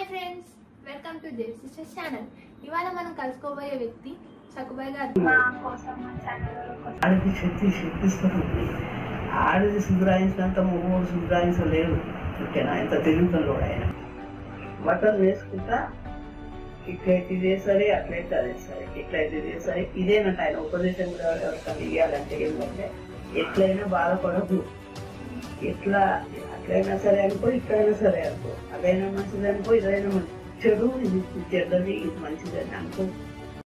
friends welcome to Dev sister channel ఇవాళ మనం కలుసుకోబోయే వ్యక్తి సకుబాయ్ గారు మా కోసం మా ఛానల్ కోసం ఆడికి శక్తి శక్తిస్తుంది ఆడిది సుధరాయించినంత మూడు సుధరాయించలేడు ఓకేనా ఎంత తిరుగుతుందో ఆయన బట్టలు వేసుకుంటా ఇట్లయితే ఇదే సరే అట్లయితే అదే సరే ఇట్లయితే ఇదే సరే ఇదేనంట ఆయన ఉపదేశం కూడా ఎవరికైనా ఇవ్వాలంటే ఏంటంటే ఎట్లయినా బాధపడదు ఎట్లా అట్లయినా సరే అనుకో ఇట్లయినా సరే అనుకో అదైనా మంచిది అనుకో ఇదైనా మంచి చెడు ఇది చెడ్డది ఇది మంచిదని అనుకో